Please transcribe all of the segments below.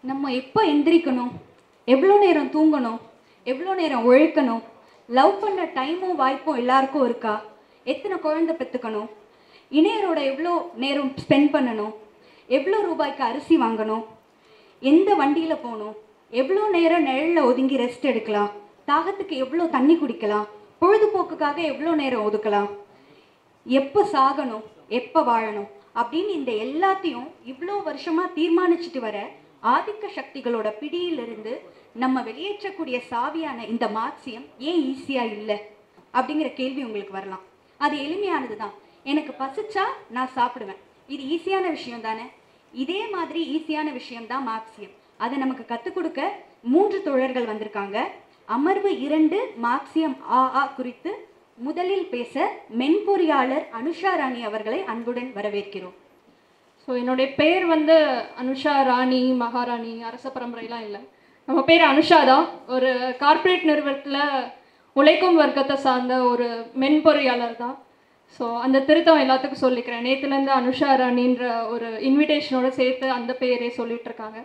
நம்ம எப்போ எந்திரிக்கணும் எவ்வளோ நேரம் தூங்கணும் எவ்வளோ நேரம் உழைக்கணும் லவ் பண்ண டைமும் வாய்ப்பும் எல்லாருக்கும் இருக்கா எத்தனை குழந்தை பெற்றுக்கணும் இணையரோட எவ்வளோ நேரம் ஸ்பெண்ட் பண்ணணும் எவ்வளோ ரூபாய்க்கு அரிசி வாங்கணும் எந்த வண்டியில் போகணும் எவ்வளோ நேரம் நிழலில் ஒதுங்கி ரெஸ்ட் எடுக்கலாம் தாகத்துக்கு எவ்வளோ தண்ணி குடிக்கலாம் பொழுதுபோக்குக்காக எவ்வளோ நேரம் ஒதுக்கலாம் எப்போ சாகணும் எப்போ வாழணும் அப்படின்னு இந்த எல்லாத்தையும் இவ்வளோ வருஷமாக தீர்மானிச்சுட்டு வர ஆதிக்க சக்திகளோட பிடியிலிருந்து நம்ம வெளியேற்றக்கூடிய சாவியான இந்த மார்க்சியம் ஏன் ஈஸியாக இல்லை அப்படிங்கிற கேள்வி உங்களுக்கு வரலாம் அது எளிமையானது தான் எனக்கு பசிச்சா நான் சாப்பிடுவேன் இது ஈஸியான விஷயம் தானே இதே மாதிரி ஈஸியான விஷயம் தான் மார்க்சியம் அதை நமக்கு கற்றுக் கொடுக்க மூன்று தோழர்கள் வந்திருக்காங்க அமர்வு இரண்டு மார்க்சியம் ஆ ஆ குறித்து முதலில் பேச மென்பொறியாளர் அனுஷா ராணி அவர்களை அன்புடன் வரவேற்கிறோம் ஸோ என்னுடைய பேர் வந்து அனுஷா ராணி மகாராணி அரச பரம்பரைலாம் இல்லை நம்ம பேர் அனுஷா தான் ஒரு கார்ப்பரேட் நிறுவனத்தில் உழைக்கும் வர்க்கத்தை சார்ந்த ஒரு மென்பொறியாளர் தான் ஸோ அந்த திருத்தம் எல்லாத்துக்கும் சொல்லிக்கிறேன் நேற்றுலேருந்து அனுஷா ராணின்ற ஒரு இன்விடேஷனோட சேர்த்து அந்த பேரே சொல்லிட்டு இருக்காங்க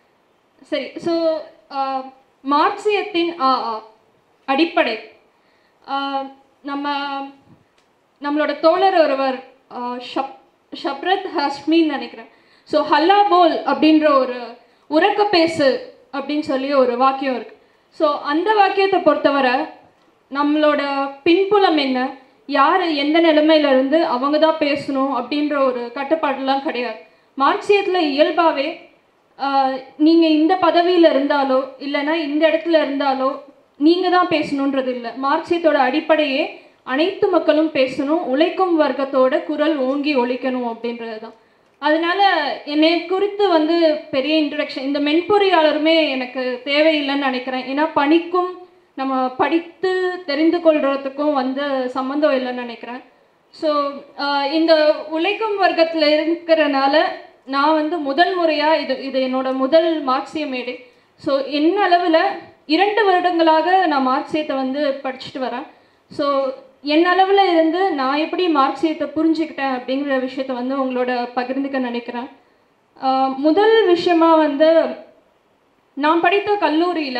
சரி ஸோ மார்க்சியத்தின் ஆ ஆ அடிப்படை ஆஹ் நம்ம நம்மளோட தோழர் ஒருவர் ஆஹ் ஷப் ஷப்ரத் ஹஸ்மின்னு நினைக்கிறேன் ஸோ ஹல்லா போல் அப்படின்ற ஒரு உறக்க பேசு அப்படின்னு சொல்லி ஒரு வாக்கியம் இருக்கு ஸோ அந்த வாக்கியத்தை பொறுத்தவரை நம்மளோட பின்புலம் என்ன யார் எந்த நிலைமையில இருந்து அவங்க தான் பேசணும் அப்படின்ற ஒரு கட்டுப்பாடுலாம் கிடையாது மார்க்சியத்தில் இயல்பாகவே நீங்கள் இந்த பதவியில் இருந்தாலோ இல்லைன்னா இந்த இடத்துல இருந்தாலோ நீங்கள் தான் பேசணுன்றது இல்லை மார்க்சியத்தோட அடிப்படையே அனைத்து மக்களும் பேசணும் உழைக்கும் வர்க்கத்தோட குரல் ஓங்கி ஒழிக்கணும் அப்படின்றது தான் அதனால என்னை குறித்து வந்து பெரிய இன்ட்ரடக்ஷன் இந்த மென்பொறியாளருமே எனக்கு தேவையில்லைன்னு நினைக்கிறேன் ஏன்னா பணிக்கும் நம்ம படித்து தெரிந்து கொள்றதுக்கும் வந்து சம்மந்தம் இல்லைன்னு நினைக்கிறேன் ஸோ இந்த உழைக்கும் வர்க்கத்தில் இருக்கிறனால நான் வந்து முதல் முறையாக இது இது என்னோட முதல் மார்க்சிய மேடை ஸோ என்ன அளவில் இரண்டு வருடங்களாக நான் மார்க்சியத்தை வந்து படிச்சுட்டு வரேன் ஸோ என் அளவில் இருந்து நான் எப்படி மார்க்சியத்தை புரிஞ்சுக்கிட்டேன் அப்படிங்கிற விஷயத்த வந்து உங்களோட பகிர்ந்துக்க நினைக்கிறேன் ஆஹ் முதல் விஷயமா வந்து நான் படித்த கல்லூரியில்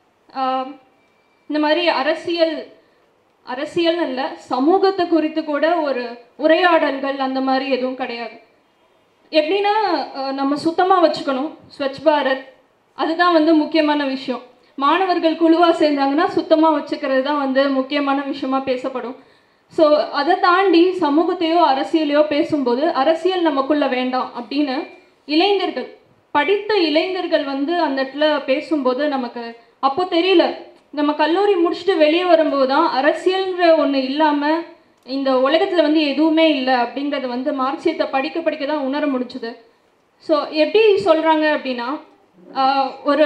இந்த மாதிரி அரசியல் அரசியல் இல்லை சமூகத்தை குறித்து கூட ஒரு உரையாடல்கள் அந்த மாதிரி எதுவும் கிடையாது எப்படின்னா அஹ், நம்ம சுத்தமாக வச்சுக்கணும் ஸ்வச் பாரத் அதுதான் வந்து முக்கியமான விஷயம் மாணவர்கள் குழுவாக சேர்ந்தாங்கன்னா சுத்தமாக வச்சுக்கிறது தான் வந்து முக்கியமான விஷயமா பேசப்படும் ஸோ அதை தாண்டி சமூகத்தையோ அரசியலையோ பேசும்போது அரசியல் நமக்குள்ள வேண்டாம் அப்படின்னு இளைஞர்கள் படித்த இளைஞர்கள் வந்து அந்த இடத்துல பேசும்போது நமக்கு அப்போ தெரியல நம்ம கல்லூரி முடிச்சுட்டு வெளியே வரும்போது தான் அரசியல்ன்ற ஒன்று இல்லாமல் இந்த உலகத்தில் வந்து எதுவுமே இல்லை அப்படிங்கிறது வந்து மார்க்சியத்தை படிக்க படிக்க தான் உணர முடிஞ்சுது ஸோ எப்படி சொல்கிறாங்க அப்படின்னா ஆஹ், ஒரு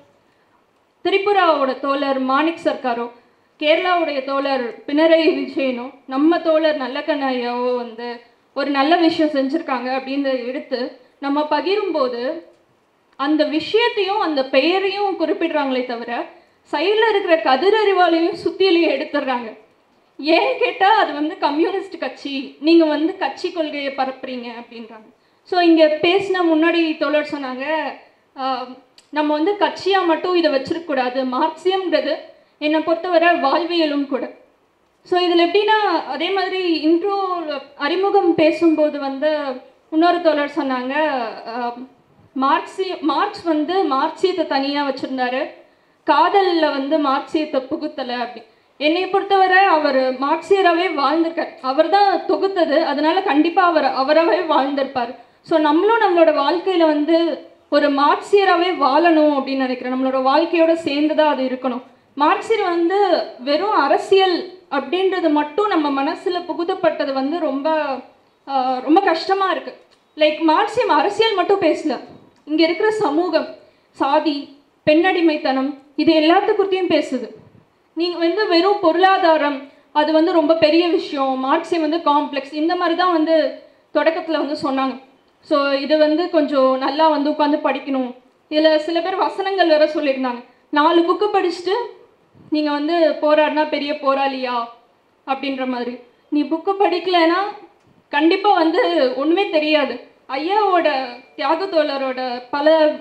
திரிபுராவோட தோழர் மாணிக் சர்க்காரோ கேரளாவுடைய தோழர் பினராயி விஜயனோ நம்ம தோழர் நல்லக்கண்ணையாவோ வந்து ஒரு நல்ல விஷயம் செஞ்சுருக்காங்க அப்படின்றத எடுத்து நம்ம பகிரும்போது அந்த விஷயத்தையும் அந்த பெயரையும் குறிப்பிடுறாங்களே தவிர சைடில் இருக்கிற கதிரறிவாளையும் சுத்தியிலையும் எடுத்துடுறாங்க ஏன்னு கேட்டால் அது வந்து கம்யூனிஸ்ட் கட்சி நீங்கள் வந்து கட்சி கொள்கையை பரப்புறீங்க அப்படின்றாங்க ஸோ இங்கே பேசின முன்னாடி தோழர் சொன்னாங்க ஆஹ், நம்ம வந்து கட்சியாக மட்டும் இதை வச்சிருக்கக்கூடாது மார்க்சியம்ன்றது என்னை பொறுத்தவரை வாழ்வியலும் கூட ஸோ இதில் எப்படின்னா அதே மாதிரி இன்ட்ரோ அறிமுகம் பேசும்போது வந்து இன்னொரு தோழர் சொன்னாங்க ஆஹ், மார்க்சி மார்க்ஸ் வந்து மார்க்சியத்தை தனியாக வச்சுருந்தாரு காதலில் வந்து மார்க்சியத்தை புகுத்தலை அப்படி என்னை பொறுத்தவரை அவர் மார்க்சியராகவே வாழ்ந்திருக்கார் அவர் தான் தொகுத்தது அதனால கண்டிப்பாக அவர் அவராகவே வாழ்ந்திருப்பார் ஸோ நம்மளும் நம்மளோட வாழ்க்கையில் வந்து ஒரு மார்க்சியராகவே வாழணும் அப்படின்னு நினைக்கிறேன் நம்மளோட வாழ்க்கையோட சேர்ந்து தான் அது இருக்கணும் மார்க்சியர் வந்து வெறும் அரசியல் அப்படின்றது மட்டும் நம்ம மனசில் புகுத்தப்பட்டது வந்து ரொம்ப ஆஹ், ரொம்ப கஷ்டமாக இருக்குது லைக் மார்க்சியம் அரசியல் மட்டும் பேசல இங்கே இருக்கிற சமூகம் சாதி பெண்ணடிமைத்தனம் இது எல்லாத்து குறித்தையும் பேசுது நீங்கள் வந்து வெறும் பொருளாதாரம் அது வந்து ரொம்ப பெரிய விஷயம் மார்க்சியம் வந்து காம்ப்ளெக்ஸ் இந்த மாதிரி தான் வந்து தொடக்கத்தில் வந்து சொன்னாங்க ஸோ இது வந்து கொஞ்சம் நல்லா வந்து உட்காந்து படிக்கணும் இதில் சில பேர் வசனங்கள் வேற சொல்லியிருந்தாங்க நாலு புக்கு படிச்சுட்டு நீங்கள் வந்து போராடினா பெரிய போராளியா அப்படின்ற மாதிரி நீ புக்கு படிக்கலைன்னா கண்டிப்பாக வந்து ஒன்றுமே தெரியாது ஐயாவோட தியாக தோழரோட பல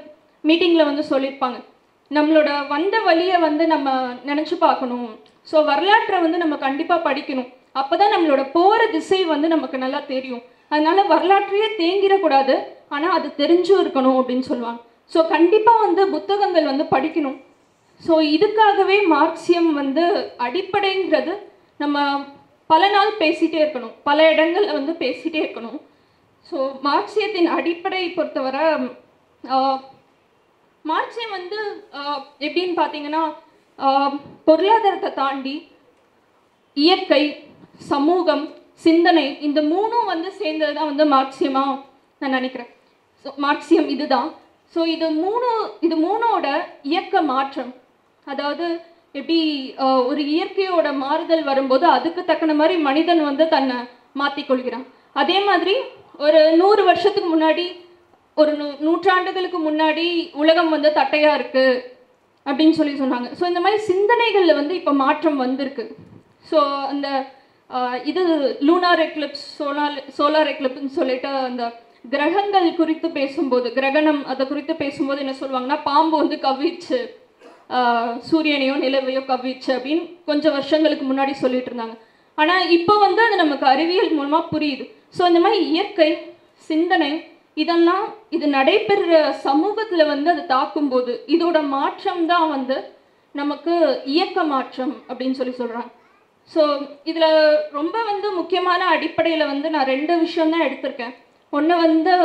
மீட்டிங்கில் வந்து சொல்லியிருப்பாங்க நம்மளோட வந்த வழியை வந்து நம்ம நினச்சி பார்க்கணும் ஸோ வரலாற்றை வந்து நம்ம கண்டிப்பாக படிக்கணும் அப்போ தான் நம்மளோட போகிற திசை வந்து நமக்கு நல்லா தெரியும் அதனால வரலாற்றையே தேங்கிடக்கூடாது ஆனால் அது தெரிஞ்சும் இருக்கணும் அப்படின்னு சொல்லுவாங்க ஸோ கண்டிப்பாக வந்து புத்தகங்கள் வந்து படிக்கணும் ஸோ இதுக்காகவே மார்க்சியம் வந்து அடிப்படைங்கிறது நம்ம பல நாள் பேசிகிட்டே இருக்கணும் பல இடங்கள்ல வந்து பேசிகிட்டே இருக்கணும் ஸோ மார்க்சியத்தின் அடிப்படை பொறுத்தவரை ஆஹ், மார்க்சியம் வந்து ஆஹ், எப்படின்னு பார்த்தீங்கன்னா ஆஹ், பொருளாதாரத்தை தாண்டி இயற்கை சமூகம் சிந்தனை இந்த மூணும் வந்து சேர்ந்தது தான் வந்து மார்க்சியமா நான் நினைக்கிறேன் ஸோ மார்க்சியம் இதுதான் ஸோ இது மூணு இது மூணோட இயக்க மாற்றம் அதாவது எப்படி ஆஹ், ஒரு இயற்கையோட மாறுதல் வரும்போது அதுக்கு தக்கன மாதிரி மனிதன் வந்து தன்னை மாற்றிக்கொள்கிறான் அதே மாதிரி ஒரு நூறு வருஷத்துக்கு முன்னாடி ஒரு நூ நூற்றாண்டுகளுக்கு முன்னாடி உலகம் வந்து தட்டையா இருக்கு அப்படின்னு சொல்லி சொன்னாங்க ஸோ இந்த மாதிரி சிந்தனைகளில் வந்து இப்போ மாற்றம் வந்திருக்கு ஸோ அந்த ஆஹ், இது லூனார் எக்லிப்ஸ் சோலார் சோலார் எக்லிப்ஸ்னு சொல்லிட்டு அந்த கிரகங்கள் குறித்து பேசும்போது கிரகணம் அதை குறித்து பேசும்போது என்ன சொல்லுவாங்கன்னா பாம்பு வந்து கவ்விச்சு ஆஹ், சூரியனையோ நிலவையோ கவ்விச்சு அப்படின்னு கொஞ்சம் வருஷங்களுக்கு முன்னாடி சொல்லிட்டு இருந்தாங்க ஆனால் இப்போ வந்து அது நமக்கு அறிவியல் மூலமாக புரியுது ஸோ இந்த மாதிரி இயற்கை சிந்தனை இதெல்லாம் இது நடைபெறுற சமூகத்தில் வந்து அது தாக்கும்போது இதோட மாற்றம் தான் வந்து நமக்கு இயக்க மாற்றம் அப்படின்னு சொல்லி சொல்கிறாங்க ஸோ இதில் ரொம்ப வந்து முக்கியமான அடிப்படையில் வந்து நான் ரெண்டு விஷயம் தான் எடுத்திருக்கேன் ஒன்று வந்து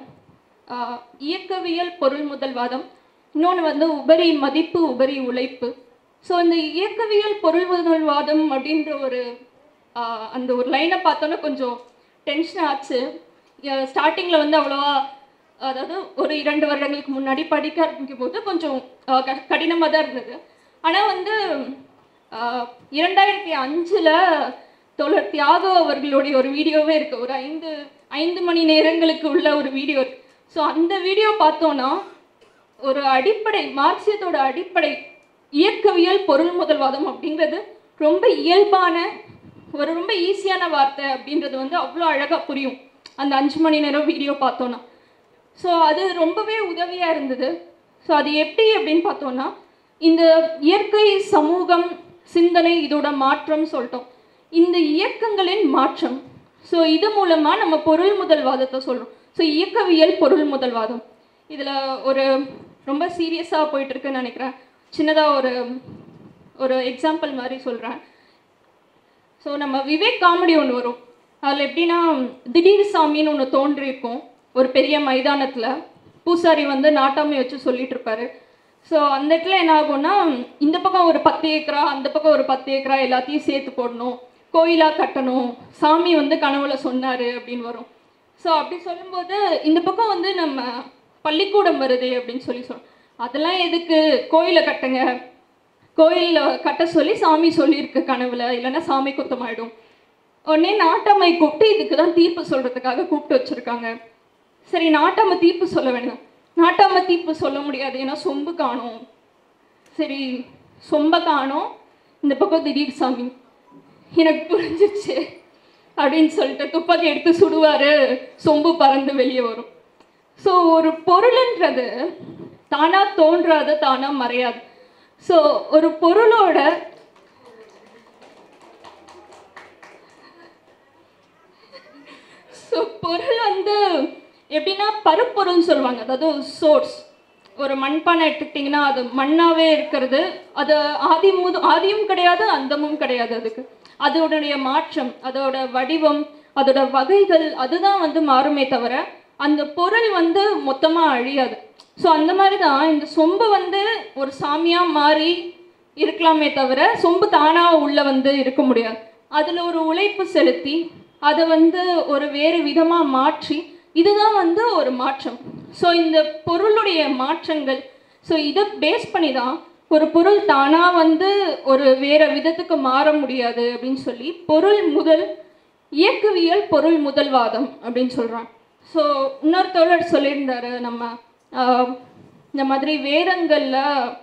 ஆஹ், இயக்கவியல் பொருள் முதல்வாதம் இன்னொன்று வந்து உபரி மதிப்பு உபரி உழைப்பு ஸோ இந்த இயக்கவியல் பொருள் முதல்வாதம் அப்படின்ற ஒரு ஆஹ், அந்த ஒரு லைனை பார்த்தோன்னே கொஞ்சம் டென்ஷன் ஆச்சு ஸ்டார்டிங்கில் வந்து அவ்வளோவா அதாவது ஒரு இரண்டு வருடங்களுக்கு முன்னாடி படிக்க ஆரம்பிக்கும் போது கொஞ்சம் கடினமாக தான் இருந்தது ஆனால் வந்து ஆஹ், இரண்டாயிரத்தி அஞ்சில் தோழர் தியாகு அவர்களுடைய ஒரு வீடியோவே இருக்குது ஒரு ஐந்து ஐந்து மணி நேரங்களுக்கு உள்ள ஒரு வீடியோ இருக்கு ஸோ அந்த வீடியோ பார்த்தோன்னா ஒரு அடிப்படை மார்க்சியத்தோட அடிப்படை இயக்கவியல் பொருள் முதல்வாதம் அப்படிங்கிறது ரொம்ப இயல்பான ஒரு ரொம்ப ஈஸியான வார்த்தை அப்படின்றது வந்து அவ்வளோ அழகாக புரியும் அந்த அஞ்சு மணி நேரம் வீடியோ பார்த்தோன்னா ஸோ அது ரொம்பவே உதவியாக இருந்தது ஸோ அது எப்படி அப்படின்னு பார்த்தோன்னா இந்த இயற்கை சமூகம் சிந்தனை இதோட மாற்றம் சொல்லிட்டோம் இந்த இயக்கங்களின் மாற்றம் ஸோ இது மூலமாக நம்ம பொருள் முதல்வாதத்தை சொல்கிறோம் ஸோ இயக்கவியல் பொருள் முதல்வாதம் இதில் ஒரு ரொம்ப சீரியஸாக போயிட்டு இருக்குன்னு நினைக்கிறேன் சின்னதாக ஒரு ஒரு எக்ஸாம்பிள் மாதிரி சொல்கிறேன் ஸோ நம்ம விவேக் காமெடி ஒன்று வரும் அதில் எப்படின்னா திடீர் சாமின்னு ஒன்று தோன்றியிருக்கும் ஒரு பெரிய மைதானத்தில் பூசாரி வந்து நாட்டாமை வச்சு சொல்லிட்டு இருப்பாரு ஸோ அந்த இடத்துல என்ன ஆகும்னா இந்த பக்கம் ஒரு பத்து ஏக்கரா அந்த பக்கம் ஒரு பத்து ஏக்கரா எல்லாத்தையும் சேர்த்து போடணும் கோயிலாக கட்டணும் சாமி வந்து கனவுல சொன்னார் அப்படின்னு வரும் ஸோ அப்படி சொல்லும்போது இந்த பக்கம் வந்து நம்ம பள்ளிக்கூடம் வருது அப்படின்னு சொல்லி சொல் அதெல்லாம் எதுக்கு கோயிலை கட்டுங்க கோயிலில் கட்ட சொல்லி சாமி சொல்லியிருக்கு கனவுல இல்லைன்னா சாமி குத்தமாயிடும் உடனே நாட்டம்மை கூப்பிட்டு இதுக்கு தான் தீர்ப்பு சொல்கிறதுக்காக கூப்பிட்டு வச்சுருக்காங்க சரி நாட்டாம தீர்ப்பு சொல்ல வேண்டாம் நாட்டாம தீர்ப்பு சொல்ல முடியாது ஏன்னா சொம்பு காணும் சரி சொம்ப காணோம் இந்த பக்கம் திடீர் சாமி எனக்கு புரிஞ்சிச்சு அப்படின்னு சொல்லிட்டு துப்பாக்கி எடுத்து சுடுவார் சொம்பு பறந்து வெளியே வரும் ஸோ ஒரு பொருள்ன்றது தானாக தோன்றாது தானாக மறையாது ஸோ ஒரு பொருளோட ஸோ பொருள் வந்து எப்படின்னா பருப்பொருள்னு சொல்லுவாங்க அதாவது சோர்ஸ் ஒரு மண்பானை எடுத்துக்கிட்டிங்கன்னா அது மண்ணாவே இருக்கிறது அது ஆதி முது ஆதியும் கிடையாது அந்தமும் கிடையாது அதுக்கு அதோடைய மாற்றம் அதோட வடிவம் அதோட வகைகள் அதுதான் வந்து மாறுமே தவிர அந்த பொருள் வந்து மொத்தமாக அழியாது ஸோ அந்த மாதிரி தான் இந்த சொம்பு வந்து ஒரு சாமியாக மாறி இருக்கலாமே தவிர சொம்பு தானாக உள்ள வந்து இருக்க முடியாது அதில் ஒரு உழைப்பு செலுத்தி அதை வந்து ஒரு வேறு விதமாக மாற்றி இதுதான் வந்து ஒரு மாற்றம் ஸோ இந்த பொருளுடைய மாற்றங்கள் ஸோ இதை பேஸ் பண்ணி தான் ஒரு பொருள் தானாக வந்து ஒரு வேறு விதத்துக்கு மாற முடியாது அப்படின்னு சொல்லி பொருள் முதல் இயக்கவியல் பொருள் முதல்வாதம் அப்படின்னு சொல்கிறான் ஸோ இன்னொரு தோழர் சொல்லியிருந்தாரு நம்ம ஆஹ், இந்த மாதிரி வேதங்களில்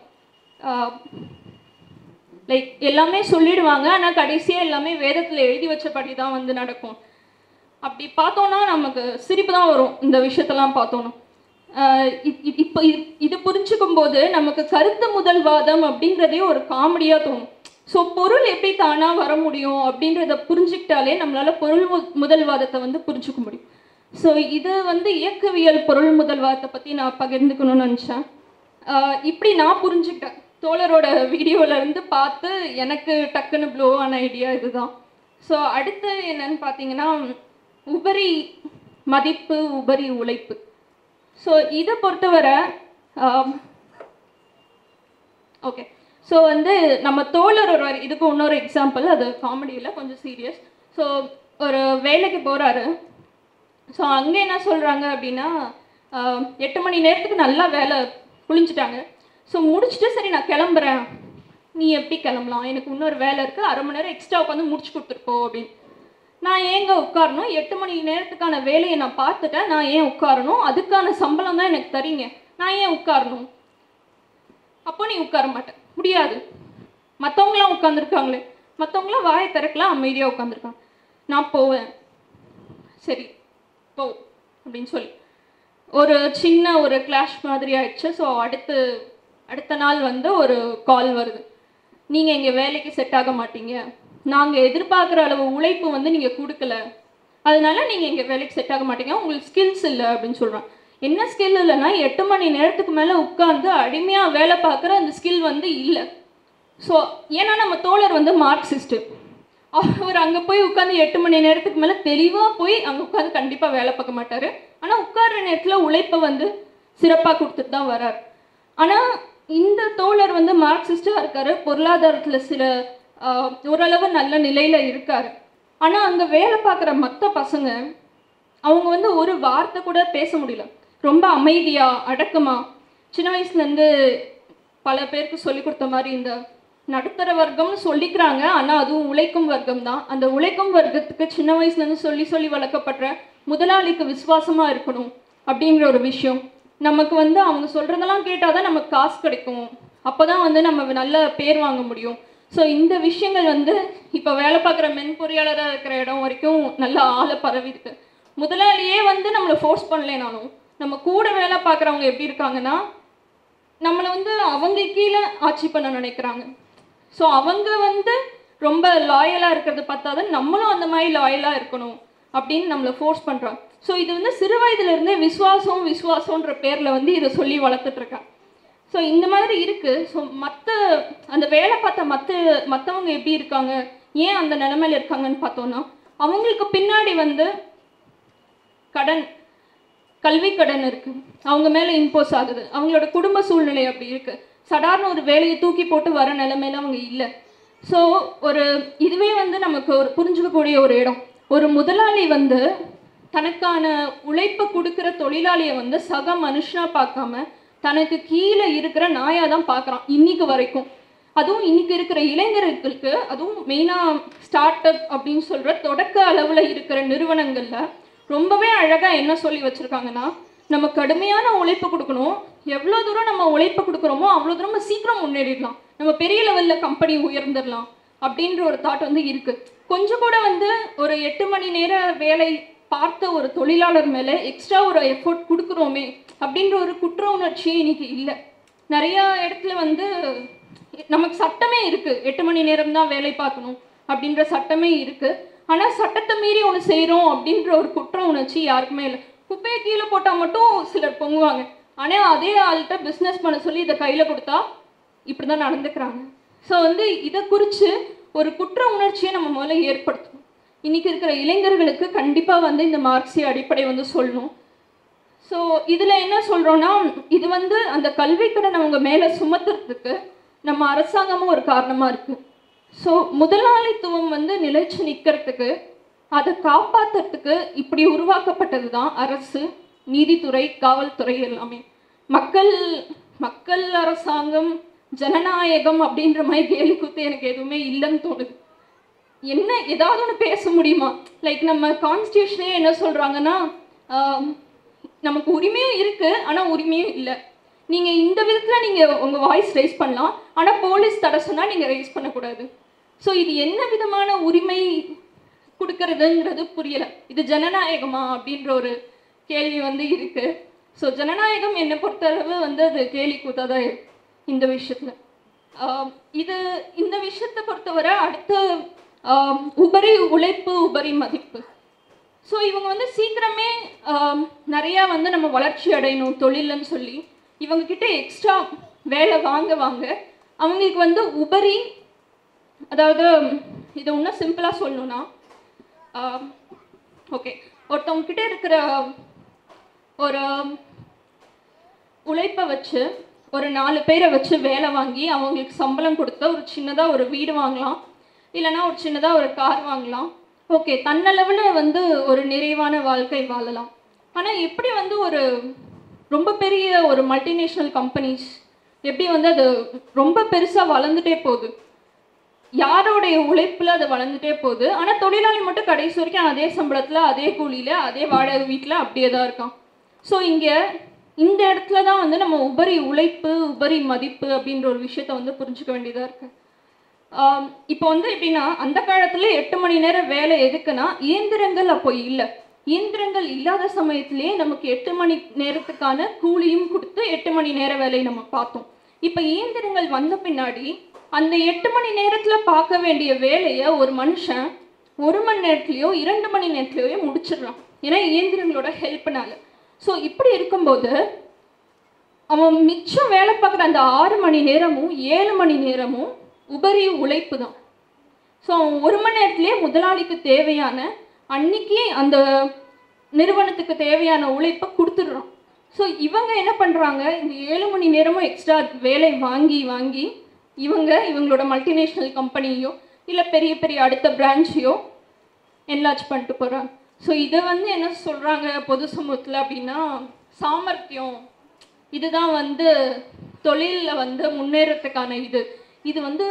லைக் எல்லாமே சொல்லிடுவாங்க ஆனால் கடைசியாக எல்லாமே வேதத்தில் எழுதி வச்சபடி தான் வந்து நடக்கும் அப்படி பார்த்தோன்னா நமக்கு சிரிப்பு தான் வரும் இந்த விஷயத்தெல்லாம் பார்த்தோன்னா ஆஹ் இ- இ- இப்போ இது- இது புரிஞ்சுக்கும் போது நமக்கு கருத்து முதல்வாதம் அப்படின்றதே ஒரு காமெடியாக தோணும் ஸோ பொருள் எப்படி தானாக வர முடியும் அப்படின்றத புரிஞ்சுக்கிட்டாலே நம்மளால பொருள் மு- முதல்வாதத்தை வந்து புரிஞ்சுக்க முடியும் ஸோ இது வந்து இயக்கவியல் பொருள் முதல்வாதத்தை பற்றி நான் பகிர்ந்துக்கணும்னு நினச்சேன் இப்படி நான் புரிஞ்சுக்கிட்டேன் தோழரோட வீடியோல இருந்து பார்த்து எனக்கு டக்குன்னு ப்ளோ ஆன ஐடியா இதுதான் ஸோ அடுத்து என்னன்னு பார்த்தீங்கன்னா உபரி மதிப்பு உபரி உழைப்பு ஸோ இதை பொறுத்தவரை ஓகே ஸோ வந்து நம்ம தோழர் ஒருவர் இதுக்கு இன்னொரு எக்ஸாம்பிள் அது காமெடியில் கொஞ்சம் சீரியஸ் ஸோ ஒரு வேலைக்கு போகிறாரு ஸோ அங்கே என்ன சொல்கிறாங்க அப்படின்னா ஆஹ், எட்டு மணி நேரத்துக்கு நல்லா வேலை புழிஞ்சிட்டாங்க ஸோ முடிச்சுட்டு சரி நான் கிளம்புறேன் நீ எப்படி கிளம்பலாம் எனக்கு இன்னொரு வேலை இருக்குது அரை மணி நேரம் எக்ஸ்ட்ரா உட்காந்து முடிச்சு கொடுத்துருப்போ அப்படின்னு நான் ஏங்க உட்காரணும் எட்டு மணி நேரத்துக்கான வேலையை நான் பார்த்துட்டேன் நான் ஏன் உட்காரணும் அதுக்கான சம்பளம் தான் எனக்கு தரீங்க நான் ஏன் உட்காரணும் அப்போ நீ உட்கார மாட்ட முடியாது மற்றவங்களாம் உட்காந்துருக்காங்களே மற்றவங்களாம் வாயை திறக்கலாம் அமைதியாக உட்காந்துருக்காங்க நான் போவேன் சரி போ அப்படின்னு சொல்லி ஒரு சின்ன ஒரு கிளாஷ் மாதிரி ஆயிடுச்சு ஸோ அடுத்து அடுத்த நாள் வந்து ஒரு கால் வருது நீங்கள் இங்கே வேலைக்கு செட் ஆக மாட்டீங்க நாங்கள் எதிர்பார்க்குற அளவு உழைப்பு வந்து நீங்கள் கொடுக்கல அதனால நீங்கள் இங்கே வேலைக்கு செட் ஆக மாட்டீங்க உங்களுக்கு ஸ்கில்ஸ் இல்லை அப்படின்னு சொல்கிறான் என்ன ஸ்கில் இல்லைன்னா எட்டு மணி நேரத்துக்கு மேலே உட்காந்து அடிமையாக வேலை பார்க்குற அந்த ஸ்கில் வந்து இல்லை ஸோ ஏன்னா நம்ம தோழர் வந்து மார்க்சிஸ்ட்டு அவர் அங்கே போய் உட்காந்து எட்டு மணி நேரத்துக்கு மேலே தெளிவாக போய் அங்கே உட்காந்து கண்டிப்பாக வேலை பார்க்க மாட்டார் ஆனால் உட்கார்ற நேரத்தில் உழைப்பை வந்து சிறப்பாக கொடுத்துட்டு தான் வரார் ஆனால் இந்த தோழர் வந்து மார்க்சிஸ்டாக இருக்காரு பொருளாதாரத்தில் சில ஆஹ், ஓரளவு நல்ல நிலையில் இருக்கார் ஆனால் அங்கே வேலை பார்க்குற மற்ற பசங்க அவங்க வந்து ஒரு வார்த்தை கூட பேச முடியல ரொம்ப அமைதியா அடக்கமா சின்ன வயசுலேருந்து பல பேருக்கு சொல்லி கொடுத்த மாதிரி இந்த நடுத்தர வர்க்கம்னு சொல்லிக்கிறாங்க ஆனால் அதுவும் உழைக்கும் வர்க்கம் தான் அந்த உழைக்கும் வர்க்கத்துக்கு சின்ன வயசுலேருந்து சொல்லி சொல்லி வளர்க்கப்படுற முதலாளிக்கு விசுவாசமா இருக்கணும் அப்படிங்கிற ஒரு விஷயம் நமக்கு வந்து அவங்க சொல்றதெல்லாம் கேட்டால் தான் நமக்கு காசு கிடைக்கும் அப்போ தான் வந்து நம்ம நல்ல பேர் வாங்க முடியும் ஸோ இந்த விஷயங்கள் வந்து இப்போ வேலை பார்க்குற மென்பொறியாளராக இருக்கிற இடம் வரைக்கும் நல்ல ஆளை பரவி இருக்கு முதலாளியே வந்து நம்மளை ஃபோர்ஸ் பண்ணலைனாலும் நம்ம கூட வேலை பார்க்குறவங்க எப்படி இருக்காங்கன்னா நம்மளை வந்து அவங்க கீழே ஆட்சி பண்ண நினைக்கிறாங்க ஸோ அவங்க வந்து ரொம்ப லாயலாக இருக்கிறத பார்த்தாதான் நம்மளும் அந்த மாதிரி லாயலாக இருக்கணும் அப்படின்னு நம்மளை ஃபோர்ஸ் பண்ணுறாங்க ஸோ இது வந்து சிறு வயதுல இருந்தே விசுவாசம் விசுவாசம்ன்ற பேரில் வந்து இதை சொல்லி வளர்த்துட்டு இருக்காங்க ஸோ இந்த மாதிரி இருக்குது ஸோ மற்ற அந்த வேலை பார்த்த மற்ற மற்றவங்க எப்படி இருக்காங்க ஏன் அந்த நிலமையில இருக்காங்கன்னு பார்த்தோன்னா அவங்களுக்கு பின்னாடி வந்து கடன் கல்வி கடன் இருக்கு அவங்க மேலே இம்போஸ் ஆகுது அவங்களோட குடும்ப சூழ்நிலை அப்படி இருக்கு சடார்னு ஒரு வேலையை தூக்கி போட்டு வர நிலைமையில அவங்க இல்லை ஸோ ஒரு இதுவே வந்து நமக்கு ஒரு புரிஞ்சுக்கக்கூடிய ஒரு இடம் ஒரு முதலாளி வந்து தனக்கான உழைப்பை கொடுக்குற தொழிலாளியை வந்து சக மனுஷனா பார்க்காம தனக்கு கீழே இருக்கிற நாயா தான் பார்க்குறான் இன்னைக்கு வரைக்கும் அதுவும் இன்னைக்கு இருக்கிற இளைஞர்களுக்கு அதுவும் மெயினாக ஸ்டார்ட் அப் அப்படின்னு சொல்கிற தொடக்க அளவில் இருக்கிற நிறுவனங்களில் ரொம்பவே அழகாக என்ன சொல்லி வச்சுருக்காங்கன்னா நம்ம கடுமையான உழைப்பு கொடுக்கணும் எவ்வளோ தூரம் நம்ம உழைப்பு கொடுக்குறோமோ அவ்வளோ தூரம் நம்ம சீக்கிரம் முன்னேறிடலாம் நம்ம பெரிய லெவலில் கம்பெனி உயர்ந்துடலாம் அப்படின்ற ஒரு தாட் வந்து இருக்குது கொஞ்சம் கூட வந்து ஒரு எட்டு மணி நேர வேலை பார்த்த ஒரு தொழிலாளர் மேலே எக்ஸ்ட்ரா ஒரு எஃபோர்ட் கொடுக்குறோமே அப்படின்ற ஒரு குற்ற உணர்ச்சியே இன்னைக்கு இல்லை நிறையா இடத்துல வந்து நமக்கு சட்டமே இருக்குது எட்டு மணி நேரம் தான் வேலை பார்க்கணும் அப்படின்ற சட்டமே இருக்குது ஆனால் சட்டத்தை மீறி ஒன்று செய்கிறோம் அப்படின்ற ஒரு குற்ற உணர்ச்சி யாருக்குமே இல்லை குப்பையை கீழே போட்டால் மட்டும் சிலர் பொங்குவாங்க ஆனால் அதே ஆள்கிட்ட பிஸ்னஸ் பண்ண சொல்லி இதை கையில் கொடுத்தா இப்படி தான் நடந்துக்கிறாங்க ஸோ வந்து இதை குறித்து ஒரு குற்ற உணர்ச்சியை நம்ம முதல்ல ஏற்படுத்தணும் இன்னைக்கு இருக்கிற இளைஞர்களுக்கு கண்டிப்பாக வந்து இந்த மார்க்சிய அடிப்படை வந்து சொல்லணும் ஸோ இதில் என்ன சொல்கிறோன்னா இது வந்து அந்த கல்வி கடன் அவங்க மேலே சுமத்துறதுக்கு நம்ம அரசாங்கமும் ஒரு காரணமாக இருக்குது ஸோ முதலாளித்துவம் வந்து நிலைச்சு நிற்கிறதுக்கு அதை காப்பாற்றுறதுக்கு இப்படி உருவாக்கப்பட்டது தான் அரசு நீதித்துறை காவல்துறை எல்லாமே மக்கள் மக்கள் அரசாங்கம் ஜனநாயகம் அப்படின்ற மாதிரி கேலி குத்து எனக்கு எதுவுமே இல்லைன்னு தோணுது என்ன ஏதாவது ஒன்று பேச முடியுமா லைக் நம்ம கான்ஸ்டியூஷனே என்ன சொல்கிறாங்கன்னா நமக்கு உரிமையும் இருக்குது ஆனால் உரிமையும் இல்லை நீங்கள் இந்த விதத்தில் நீங்கள் உங்கள் வாய்ஸ் ரைஸ் பண்ணலாம் ஆனால் போலீஸ் தடை சொன்னால் நீங்கள் ரைஸ் பண்ணக்கூடாது ஸோ இது என்ன விதமான உரிமை கொடுக்கறதுங்கிறது புரியலை இது ஜனநாயகமா அப்படின்ற ஒரு கேள்வி வந்து இருக்குது ஸோ ஜனநாயகம் என்னை பொறுத்தளவு வந்து அது கேலி கூத்தா தான் இருக்கு இந்த விஷயத்தில் இது இந்த விஷயத்தை பொறுத்தவரை அடுத்த ஆம், உபரி உழைப்பு உபரி மதிப்பு ஸோ இவங்க வந்து சீக்கிரமே ஆம், நிறையா வந்து நம்ம வளர்ச்சி அடையணும் தொழில்னு சொல்லி இவங்க கிட்ட எக்ஸ்ட்ரா வேலை வாங்க வாங்க அவங்களுக்கு வந்து உபரி அதாவது இதை இன்னும் சிம்பிளாக சொல்லணும்னா ஓகே ஒருத்தவங்க கிட்ட இருக்கிற ஒரு உழைப்பை வச்சு ஒரு நாலு பேரை வச்சு வேலை வாங்கி அவங்களுக்கு சம்பளம் கொடுத்து ஒரு சின்னதாக ஒரு வீடு வாங்கலாம் இல்லைன்னா ஒரு சின்னதாக ஒரு கார் வாங்கலாம் ஓகே தன்னளவில் வந்து ஒரு நிறைவான வாழ்க்கை வாழலாம் ஆனால் எப்படி வந்து ஒரு ரொம்ப பெரிய ஒரு மல்டிநேஷ்னல் கம்பெனிஸ் எப்படி வந்து அது ரொம்ப பெருசாக வளர்ந்துட்டே போகுது யாரோடைய உழைப்பில் அது வளர்ந்துட்டே போகுது ஆனால் தொழிலாளி மட்டும் கடைசி வரைக்கும் அதே சம்பளத்தில் அதே கூலியில் அதே வாடகை வீட்டில் அப்படியே தான் இருக்கான் ஸோ இங்கே இந்த இடத்துல தான் வந்து நம்ம உபரி உழைப்பு உபரி மதிப்பு அப்படின்ற ஒரு விஷயத்த வந்து புரிஞ்சுக்க வேண்டியதாக இருக்கு ஆம், இப்போ வந்து எப்படின்னா அந்த காலத்துல எட்டு மணி நேரம் வேலை எதுக்குன்னா இயந்திரங்கள் அப்போ இல்லை இயந்திரங்கள் இல்லாத சமயத்திலேயே நமக்கு எட்டு மணி நேரத்துக்கான கூலியும் கொடுத்து எட்டு மணி நேர வேலையை நம்ம பார்த்தோம் இப்போ இயந்திரங்கள் வந்த பின்னாடி அந்த எட்டு மணி நேரத்துல பார்க்க வேண்டிய வேலையை ஒரு மனுஷன் ஒரு மணி நேரத்துலயோ இரண்டு மணி நேரத்துலயோ முடிச்சிடலாம் ஏன்னா இயந்திரங்களோட ஹெல்ப்னால ஸோ இப்படி இருக்கும்போது அவன் மிச்சம் வேலை பார்க்குற அந்த ஆறு மணி நேரமும் ஏழு மணி நேரமும் உபரி உழைப்பு தான் ஸோ அவன் ஒரு மணி நேரத்திலே முதலாளிக்கு தேவையான அன்னைக்கு அந்த நிறுவனத்துக்கு தேவையான உழைப்பை கொடுத்துடுறான் ஸோ இவங்க என்ன பண்ணுறாங்க இந்த ஏழு மணி நேரமும் எக்ஸ்ட்ரா வேலை வாங்கி வாங்கி இவங்க இவங்களோட மல்டிநேஷ்னல் கம்பெனியோ இல்லை பெரிய பெரிய அடுத்த பிரான்ச்சையோ என்லார்ஜ் பண்ணிட்டு போகிறாங்க ஸோ இதை வந்து என்ன சொல்கிறாங்க பொது சமூகத்தில் அப்படின்னா சாமர்த்தியம் இதுதான் வந்து தொழிலில் வந்து முன்னேறத்துக்கான இது இது வந்து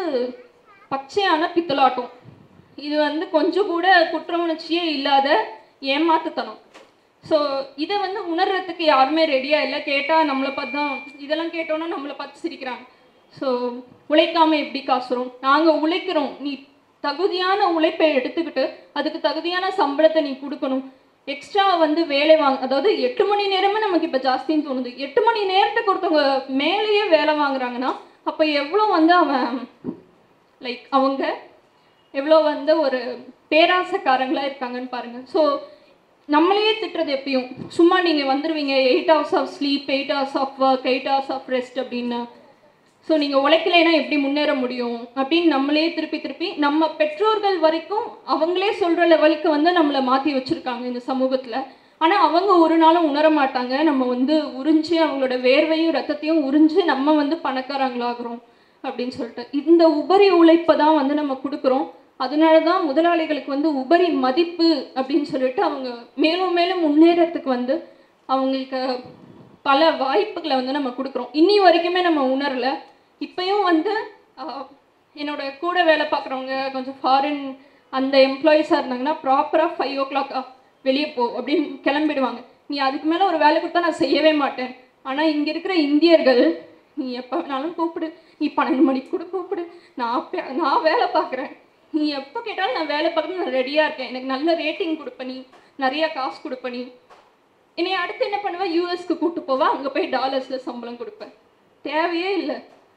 பச்சையான பித்தலாட்டம் இது வந்து கொஞ்சம் கூட குற்ற உணர்ச்சியே இல்லாத ஏமாத்துத்தனம் ஸோ இதை வந்து உணர்றதுக்கு யாருமே ரெடியாக இல்லை கேட்டால் நம்மளை பார்த்து தான் இதெல்லாம் கேட்டோன்னா நம்மளை பார்த்து சிரிக்கிறாங்க ஸோ உழைக்காம எப்படி காசு வரும் நாங்கள் உழைக்கிறோம் நீ தகுதியான உழைப்பை எடுத்துக்கிட்டு அதுக்கு தகுதியான சம்பளத்தை நீ கொடுக்கணும் எக்ஸ்ட்ரா வந்து வேலை வாங்க அதாவது எட்டு மணி நேரமே நமக்கு இப்போ ஜாஸ்தின்னு தோணுது எட்டு மணி நேரத்துக்கு ஒருத்தவங்க மேலேயே வேலை வாங்குறாங்கன்னா அப்போ எவ்வளோ வந்து அவன் லைக் அவங்க எவ்வளோ வந்து ஒரு பேராசைக்காரங்களா இருக்காங்கன்னு பாருங்க ஸோ நம்மளையே திட்டுறது எப்பயும் சும்மா நீங்கள் வந்துடுவீங்க eight hours of sleep eight hours of work eight hours of rest அப்படின்னு ஸோ நீங்கள் உழைக்கலைன்னா எப்படி முன்னேற முடியும் அப்படின்னு நம்மளே திருப்பி திருப்பி நம்ம பெற்றோர்கள் வரைக்கும் அவங்களே சொல்கிற லெவலுக்கு வந்து நம்மளை மாற்றி வச்சுருக்காங்க இந்த சமூகத்தில் ஆனால் அவங்க ஒரு நாளும் உணர மாட்டாங்க நம்ம வந்து உறிஞ்சு அவங்களோட வேர்வையும் ரத்தத்தையும் உறிஞ்சு நம்ம வந்து பணக்காரங்களாகிறோம் அப்படின்னு சொல்லிட்டு இந்த உபரி உழைப்பை தான் வந்து நம்ம கொடுக்குறோம் அதனால தான் முதலாளிகளுக்கு வந்து உபரி மதிப்பு அப்படின்னு சொல்லிட்டு அவங்க மேலும் மேலும் முன்னேறத்துக்கு வந்து அவங்களுக்கு பல வாய்ப்புகளை வந்து நம்ம கொடுக்குறோம் இன்னி வரைக்குமே நம்ம உணரல இப்பயும் வந்து ஆஹ், என்னோட கூட வேலை பார்க்குறவங்க கொஞ்சம் ஃபாரின் அந்த எம்ப்ளாயீஸாக இருந்தாங்கன்னா ப்ராப்பராக ஃபைவ் ஓ கிளாக் வெளியே போ அப்படின்னு கிளம்பிடுவாங்க நீ அதுக்கு மேலே ஒரு வேலை கொடுத்தா நான் செய்யவே மாட்டேன் ஆனால் இங்கே இருக்கிற இந்தியர்கள் நீ எப்போ வேணாலும் கூப்பிடு நீ பன்னெண்டு மணிக்கு கூட கூப்பிடு நான் பே- நான் வேலை பார்க்குறேன் நீ எப்போ கேட்டாலும் நான் வேலை பார்க்கறது நான் ரெடியாக இருக்கேன் எனக்கு நல்ல ரேட்டிங் கொடுப்ப நீ நிறையா காசு கொடுப்ப நீ என்னை அடுத்து என்ன பண்ணுவேன் யூஎஸ்க்கு கூட்டு போவா அங்கே போய் டாலர்ஸில் சம்பளம் கொடுப்பேன் தேவையே இல்லை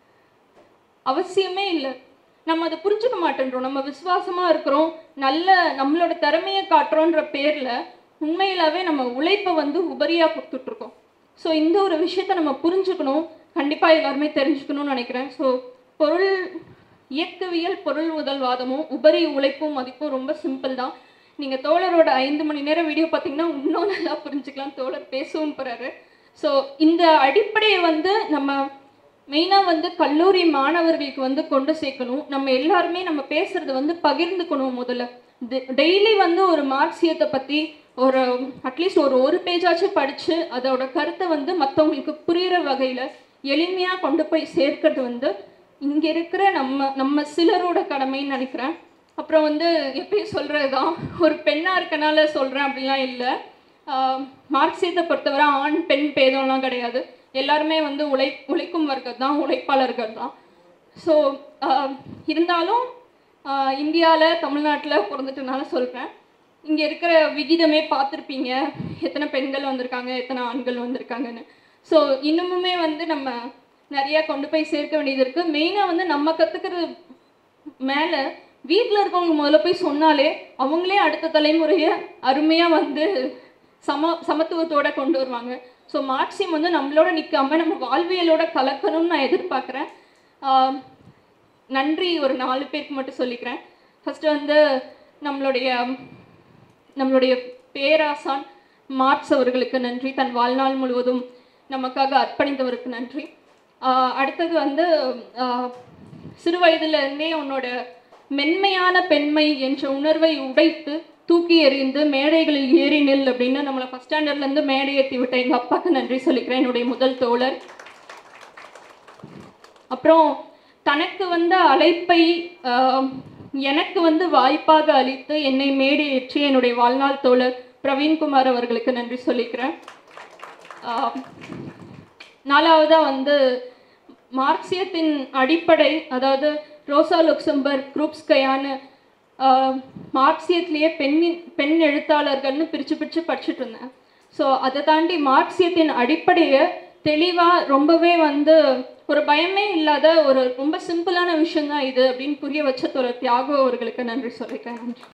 அவசியமே இல்லை நம்ம அதை புரிஞ்சுக்க மாட்டேன்றோம் நம்ம விசுவாசமாக இருக்கிறோம் நல்ல நம்மளோட திறமையை காட்டுறோன்ற பேரில் உண்மையிலாவே நம்ம உழைப்பை வந்து உபரியாக கொடுத்துட்ருக்கோம் ஸோ இந்த ஒரு விஷயத்த நம்ம புரிஞ்சுக்கணும் கண்டிப்பாக எல்லாருமே தெரிஞ்சுக்கணும்னு நினைக்கிறேன் ஸோ பொருள் இயக்கவியல் பொருள் முதல்வாதமும் உபரி உழைப்பும் மதிப்பும் ரொம்ப சிம்பிள் தான் நீங்கள் தோழரோட ஐந்து மணி நேரம் வீடியோ பார்த்தீங்கன்னா இன்னும் நல்லா புரிஞ்சுக்கலாம் தோழர் பேசவும் போகிறாரு ஸோ இந்த அடிப்படையை வந்து நம்ம மெயினாக வந்து கல்லூரி மாணவர்களுக்கு வந்து கொண்டு சேர்க்கணும் நம்ம எல்லாருமே நம்ம பேசுறது வந்து பகிர்ந்துக்கணும் முதல்ல டெய்லி வந்து ஒரு மார்க்சியத்தை பற்றி ஒரு அட்லீஸ்ட் ஒரு ஒரு பேஜாச்சும் படித்து அதோட கருத்தை வந்து மற்றவங்களுக்கு புரிகிற வகையில் எளிமையாக கொண்டு போய் சேர்க்கிறது வந்து இங்கே இருக்கிற நம்ம நம்ம சிலரோட கடமைன்னு நினைக்கிறேன் அப்புறம் வந்து எப்பயும் சொல்கிறது தான் ஒரு பெண்ணாக இருக்கனால சொல்கிறேன் அப்படிலாம் இல்லை ஆஹ் மார்க்சியத்தை பொறுத்தவரை ஆண் பெண் பேதம்லாம் கிடையாது எல்லாருமே வந்து உழை உழைக்கும் வர்க்கம் தான் உழைப்பாளர்கள் தான் ஸோ இருந்தாலும் இந்தியாவில் தமிழ்நாட்டில் பிறந்துட்டனால சொல்கிறேன் இங்கே இருக்கிற விகிதமே பார்த்துருப்பீங்க எத்தனை பெண்கள் வந்திருக்காங்க எத்தனை ஆண்கள் வந்திருக்காங்கன்னு ஸோ இன்னமுமே வந்து நம்ம நிறையா கொண்டு போய் சேர்க்க வேண்டியது இருக்குது மெயினாக வந்து நம்ம கற்றுக்கிறது மேலே வீட்டில் இருக்கவங்க முதல்ல போய் சொன்னாலே அவங்களே அடுத்த தலைமுறையை அருமையாக வந்து சம சமத்துவத்தோட கொண்டு வருவாங்க ஸோ மார்க்சியம் வந்து நம்மளோட நிற்காம நம்ம வாழ்வியலோட கலக்கணும்னு நான் எதிர்பார்க்குறேன் ஆஹ் நன்றி ஒரு நாலு பேருக்கு மட்டும் சொல்லிக்கிறேன் ஃபஸ்ட்டு வந்து நம்மளுடைய நம்மளுடைய பேராசான் மார்க்ஸ் அவர்களுக்கு நன்றி தன் வாழ்நாள் முழுவதும் நமக்காக அர்ப்பணித்தவருக்கு நன்றி ஆஹ் அடுத்தது வந்து ஆஹ் சிறு வயதிலிருந்தே உன்னோட மென்மையான பெண்மை என்ற உணர்வை உடைத்து தூக்கி எறிந்து மேடைகளில் ஏறி நில் அப்படின்னு நம்மளை ஃபஸ்ட் ஸ்டாண்டர்ட்லேருந்து மேடை ஏற்றி விட்ட எங்கள் அப்பாவுக்கு நன்றி சொல்லிக்கிறேன் என்னுடைய முதல் தோழர் அப்புறம் தனக்கு வந்த அழைப்பை ஆஹ், எனக்கு வந்து வாய்ப்பாக அளித்து என்னை மேடை ஏற்றி என்னுடைய வாழ்நாள் தோழர் பிரவீன்குமார் அவர்களுக்கு நன்றி சொல்லிக்கிறேன் ஆஹ், நாலாவதா வந்து மார்க்சியத்தின் அடிப்படை அதாவது ரோசா லுக்சம்பர்க் குரூப்ஸ்கையான மார்க்சியத்திலேயே பெண்ணின் பெண் எழுத்தாளர்கள்னு பிரித்து பிரித்து படிச்சுட்டு இருந்தேன் ஸோ அதை தாண்டி மார்க்சியத்தின் அடிப்படையை தெளிவாக ரொம்பவே வந்து ஒரு பயமே இல்லாத ஒரு ரொம்ப சிம்பிளான விஷயம்தான் இது அப்படின்னு புரிய வச்ச ஒரு தியாகு அவர்களுக்கு நன்றி சொல்லிக்கிறேன் நன்றி